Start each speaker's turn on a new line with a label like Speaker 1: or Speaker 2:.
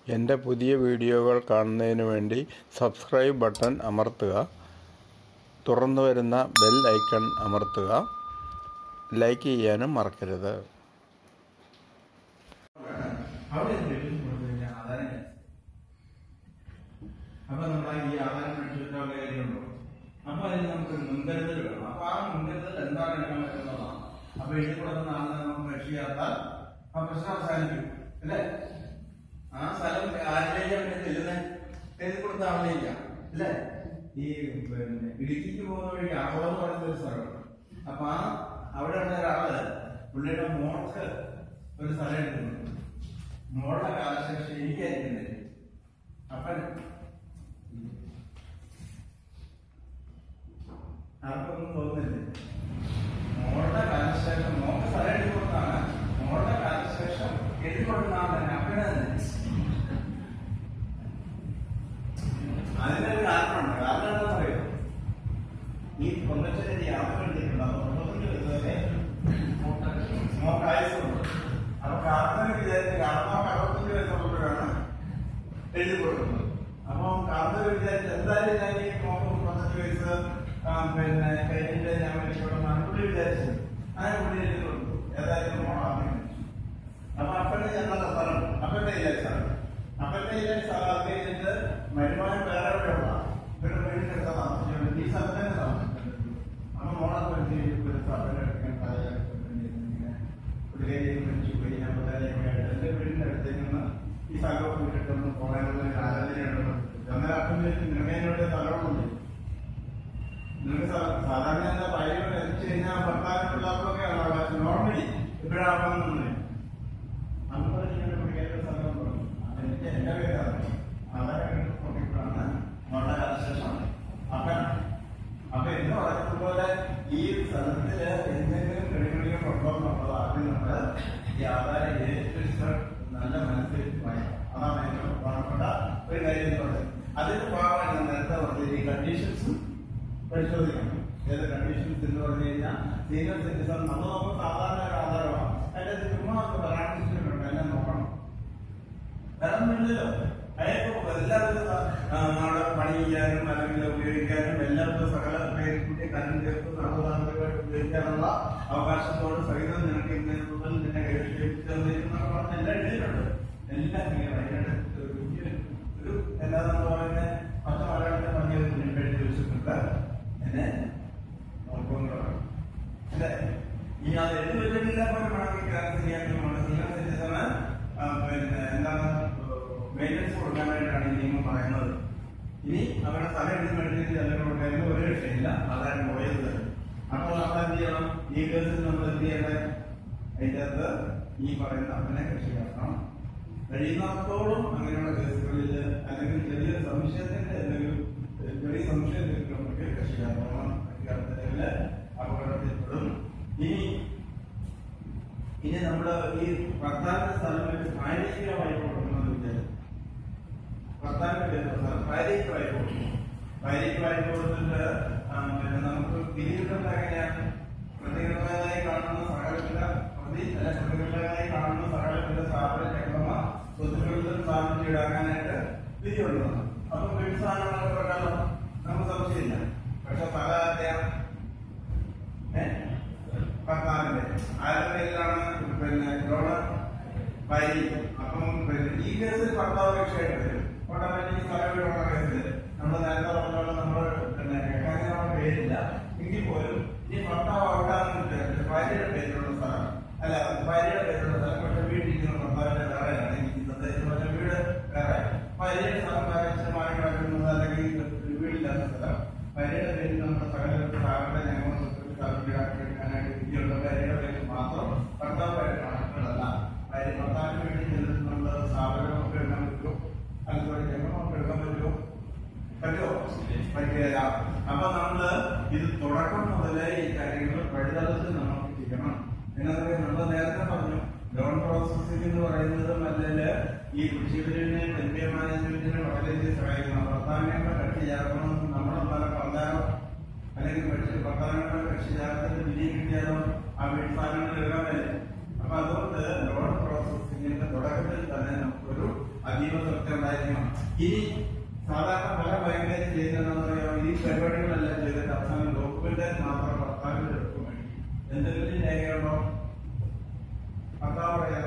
Speaker 1: എൻ്റെ പുതിയ വീഡിയോകൾ കാണുന്നതിന് വേണ്ടി സബ്സ്ക്രൈബ് ബട്ടൺ അമർത്തുക തുറന്നു വരുന്ന ബെൽ ഐക്കൺ അമർത്തുക ലൈക്ക് ചെയ്യാനും മറക്കരുത്
Speaker 2: അവിടെ എന്ത് കിട്ടും കൊടുത്തു കഴിഞ്ഞാൽ ആധാരം cancel. അപ്പൊ നമ്മൾ ഈ ആധാരം മേടിച്ചിട്ടുള്ള കാര്യമുണ്ടോ അപ്പൊ അതിന് നമുക്ക് മുൻകരുതൽ വേണം അപ്പൊ ആ മുൻകരുതൽ എന്താണ് എടുക്കാൻ പറ്റുന്നതാണ് അപ്പൊ എഴുതി കൊടുക്കുന്ന ആളിനെ നമുക്ക് രക്ഷിക്കാത്താൽ ആ പ്രശ്നം അവസാനിക്കും അല്ലേ ആ സ്ഥലം ആരിലേക്കാണ് പിന്നെ ചെല്ലുന്നത് എഴുതി കൊടുത്ത ആളിലേക്കാണ് അല്ലേ ഈ പിന്നെ ഇടുക്കിക്ക് പോകുന്ന വഴി ആഹോളം എന്ന് പറയുന്ന ഒരു സ്ഥലമുണ്ട് അപ്പൊ ആ അവിടെ ഉള്ള ഒരാള് പുള്ളിയുടെ മോൾക്ക് ഒരു സ്ഥലം എടുക്കുന്നുണ്ട് മോളുടെ കാലശേഷം എനിക്കായിരിക്കുന്നില്ല അപ്പൻ ആർക്കൊന്നും തോന്നുന്നില്ല മോളുടെ കാലശേഷം മോൾക്ക് സ്ഥലം എഴുതി കൊടുത്താണ് മോളുടെ കാലശേഷം എഴുതി കൊടുക്കുന്ന ആൾ തന്നെ അപ്പനെ തന്നെ അതിനൊരു കാരണമുണ്ട് കാരണം എന്താണെന്ന് അറിയോ ഈ പൊന്നച്ചന്റെ യാത്ര എടുത്തിട്ടുണ്ട് അപ്പൊ തൊണ്ണൂറ്റഞ്ച് വയസ്സുവരെ മോക്ക് ആയുസുണ്ട് അപ്പൊ കാർന്നവന് വിചാരിച്ച് കാർന്നവർക്ക് അറുപത്തഞ്ച് വയസ്സുള്ളപ്പോഴാണ് എഴുതി കൊടുക്കുന്നത് അപ്പൊ കാർന്നവർ വിചാരിച്ച് എന്തായാലും ഞാൻ ഈ മോക്ക് മുപ്പത്തഞ്ച് വയസ്സ് ആ, പിന്നെ കഴിഞ്ഞിട്ട് ഞാൻ വിളിച്ചോളാം പുള്ളി വിചാരിച്ചു അങ്ങനെ പുള്ളി എഴുതി കൊടുത്തു ഏതായാലും മോളാണ് അപ്പൊ അപ്പന്റെ ഞങ്ങളുടെ സ്ഥലം അപ്പന്റെ ഇല്ല സ്ഥലം അപ്പന്റെ ഇല്ല സ്ഥലം അത് കഴിഞ്ഞിട്ട് വരുമാനം വേറെ എവിടെയുള്ള ഇവരുടെ വീടിന്റെ അടുത്ത് താമസിച്ചുകൊണ്ട് ഈ സ്ഥലത്ത് തന്നെ താമസിച്ചിട്ടുണ്ട് അപ്പൊ മോളെ പറ്റി ഒരു സ്ഥലം എടുക്കാൻ പുള്ളിക്കാരി വിളിച്ചു പോയി ഞാൻ പിള്ളേരെയൊക്കെ ആയിട്ട് എന്റെ വീടിന്റെ അടുത്തേക്ക് നിന്ന് ഈ സ്ഥലമൊക്കെ വിട്ടിട്ടൊന്ന് പോകാനുള്ള ഒരു ആലോചനയുണ്ട് അന്നേരം അപ്പം ചോദിച്ചു നിനക്ക് എന്നോട് സ്ഥലമുണ്ട് നിങ്ങൾക്ക് സാ- സാധാരണ എന്താ പയ്യനോട് എത്തിച്ചു കഴിഞ്ഞാൽ ഭർത്താവിനും പിള്ളേർക്കൊക്കെ നോർമലി ഇപ്പോഴാണെന്നുണ്ട് അന്ന് പറഞ്ഞിങ്ങനെ പുള്ളിക്കാരുടെ സ്ഥലം പറഞ്ഞു എനിക്ക് എന്റെ പേരാണ് അതൊക്കെ നോക്കിയപ്പോഴാണ് മോളുടെ കാലശേഷം അപ്പൻ അപ്പൊ എന്ന് പറഞ്ഞതുപോലെ ഈ സ്ഥലത്തില് എന്തെങ്കിലും കെടുകളിയോ കൊണ്ടുവന്നുള്ളത് ആദ്യം നമ്മള് ഈ ആധാരം ഏറ്റവും നല്ല മനസ്സിൽ വായിക്കണം അതാണ് ഏറ്റവും പ്രധാനപ്പെട്ട ഒരു കാര്യം എന്ന് പറയുന്നത് അതിന്റെ ഭാഗമാണ് ഞാൻ നേരത്തെ പറഞ്ഞത് ഈ കണ്ടീഷൻസ് പരിശോധിക്കണം ഏത് കണ്ടീഷൻസ് എന്ന് പറഞ്ഞു കഴിഞ്ഞാൽ സീനിയർ സിറ്റിസൺ നമ്മൾ നമുക്ക് സാധാരണ ഒരു ആധാരമാണ് അതിന്റെ ചുമ്മാ ഒന്ന് പരാമർശിച്ചിട്ടുണ്ട് എന്നെ നോക്കണം വേറൊന്നുമില്ലല്ലോ അയാൾക്ക് എല്ലാവരും നാളെ പണി ചെയ്യാനും അല്ലെങ്കിൽ ഉപയോഗിക്കാനും എല്ലാവർക്കും സകല പേരിന്റെ കരം ചേർത്ത് സർവ്വതാന്ത്രമായിട്ട് ഉപയോഗിക്കാനുള്ള അവകാശത്തോട് സഹിതം നിനക്ക് ഇന്ന് മുതൽ നിന്നെ കൈവശിപ്പിച്ചെന്നൊക്കെ പറഞ്ഞ് എല്ലാം എഴുതിയിട്ടുണ്ട് എല്ലാം ഇങ്ങനെ അതിനകത്ത് ഒരു കുഞ്ഞ് ഒരു എല്ലാ നമ്മൾ പറയുന്ന പച്ച മലയാളത്തെ പറഞ്ഞ ഒരു കുഞ്ഞിന് എഴുതി വെച്ചിട്ടുണ്ട് എന്നെ നോക്കുന്നു അല്ലേ ഈ അത് എഴുതി വെച്ചിട്ടില്ല പോലെ വേണമെങ്കിൽ കാര്യം ചെയ്യാൻ മനസ്സിലാക്കാൻ സിറ്റിസണ് പിന്നെ എന്താണ് മെയിൻ്റനൻസ് കൊടുക്കാനായിട്ടാണ് ഈ നിയമം പറയുന്നത് ഇനി അവരുടെ സ്ഥലം എടുത്ത് മേടിച്ചിട്ട് അല്ലെങ്കിൽ കൊടുക്കാനും ഒരു രക്ഷയില്ല അതാണ് പോയത് അപ്പോൾ നമ്മൾ എന്ത് ചെയ്യണം ഈ കേസിൽ നമ്മൾ എന്ത് ചെയ്യണ്ടേ അതിൻ്റെ അകത്ത് ഈ പറയുന്ന അപ്പനെ രക്ഷിക്കണം കഴിയുന്നിടത്തോളം അങ്ങനെയുള്ള കേസുകളിൽ അല്ലെങ്കിൽ ചെറിയ സംശയത്തിന്റെ എന്തെങ്കിലും ചെറിയ സംശയം നമുക്ക് രക്ഷിക്കണം രക്ഷിക്കാത്തതില് അപകടത്തിൽപ്പെടും ഇനി ഇനി നമ്മള് ഈ ഭർത്താവിന്റെ സ്ഥലം വെച്ച് ഭാര്യയ്ക്ക് വായ്പ കൊടുക്കുന്നത് വിചാരിച്ചു ഭർത്താവിന്റെ പേര് സ്ഥലം ഭാര്യയ്ക്ക് വായ്പ കൊടുക്കും ഭാര്യയ്ക്ക് വായ്പ കൊടുത്തിട്ട് ആ, പിന്നെ നമുക്ക് പിരിവിട്ടുണ്ട് എങ്ങനെയാണ് പ്രതികളുടേതായി കാണുന്ന സകലവിധ പ്രതി അല്ല പ്രതികളുടേതായി കാണുന്ന സകലവിധ സ്ഥാപന ചക്രമ സ്വത്തുക്കളിലും സ്ഥാപനം ഈടാക്കാനായിട്ട് പിരിവുള്ളതാണ് അപ്പൊ വീട്ടു സാധനങ്ങളൊക്കെ പ്രകാരം നമുക്ക് സംശയമില്ല പക്ഷെ പല ഏഹ് ഭർത്താവിന്റെ ആരുടെ പേരിലാണ് പിന്നെ ലോണ് വരി അപ്പം പിന്നെ ഈ കേസിൽ ഭർത്താവ് രക്ഷയായിട്ട് വരും ഓട്ടോമാറ്റിക് സ്ഥലവിലുള്ള കേസിൽ നമ്മൾ നേരത്തെ പറഞ്ഞോളെ നമ്മൾ പിന്നെ കേൾക്കാനുള്ള പേരില്ല എങ്കിൽ പോലും ഈ ഭർത്താവ് അവിടാന്ന് വിചാരിച്ചു ഭാര്യയുടെ പേരിലുള്ള സ്ഥലം അല്ല ഭാര്യയുടെ പേരിലുള്ള സ്ഥലം പക്ഷെ വീട്ടിലിരിക്കുന്ന ഭർത്താവിന്റെ വേറെയാണ് ഇരിക്കുന്നത് എന്ന് പറഞ്ഞാൽ വീട് വേറെ ഭാര്യയുടെ സ്ഥലം വേറെ ഇഷ്ടമായി കിടക്കുന്നത് അല്ലെങ്കിൽ വീടില്ലാത്ത സ്ഥലം ഭാര്യയുടെ പേരിൽ നമ്മുടെ സകല സ്ഥാപനത്തെ ഞങ്ങൾ എടുക്കാനായിട്ട് വിദ്യയുള്ള ഭാര്യയുടെ പേരിൽ മാത്രം ഭർത്താവായിട്ട് കണക്കുകളല്ല ഭാര്യ ഭർത്താവിന് വേണ്ടി ചെന്നിട്ട് നമ്മൾ സ്ഥാപനമൊക്കെ എടുക്കാൻ പറ്റുമോ അതുപോലെ ജന്മമൊക്കെ എടുക്കാൻ പറ്റുമോ പറ്റുമോ പറ്റില്ല അപ്പൊ നമ്മള് ഇത് തുടക്കം മുതലേ ഈ കാര്യങ്ങൾ വഴിതലത്തിൽ നമുക്ക് ചെയ്യണം എന്നാ നമ്മൾ നേരത്തെ പറഞ്ഞു ലോൺ പ്രോസസ്സിംഗ് എന്ന് പറയുന്നത് അല്ലെങ്കിൽ ഈ കൃഷിവിനെ എംപിയ മാനേജ്മെന്റിനെ വളരെയധികം സഹായിക്കണം ഭർത്താവിനെ കക്ഷി ചേർക്കണം നമ്മളെന്തായാലും പറഞ്ഞാലോ അല്ലെങ്കിൽ പഠിച്ച് ഭർത്താവിനെ കക്ഷി ചേർത്തിട്ട് വിജയം കിട്ടിയാലോ ആ വീട് സാധനങ്ങൾ എടുക്കാൻ അപ്പൊ അതുകൊണ്ട് ലോൺ പ്രോസസ്സിംഗിന്റെ തുടക്കത്തിൽ തന്നെ നമുക്കൊരു അതീവ ശ്രദ്ധ കാര്യമാണ് ഇനി സാധാരണ പല ബാങ്കുകാരും ചെയ്യുന്നതെന്ന് പറയാം ഈ പരിപാടികളെല്ലാം ചെയ്തിട്ട് അവസാനം ഡോക്യുമെന്റ് മാത്രം ഭർത്താവിന്റെ ഡോക്യുമെന്റ് എന്തെങ്കിലും രേഖയുണ്ടോ ഭർത്താവ് പറയാം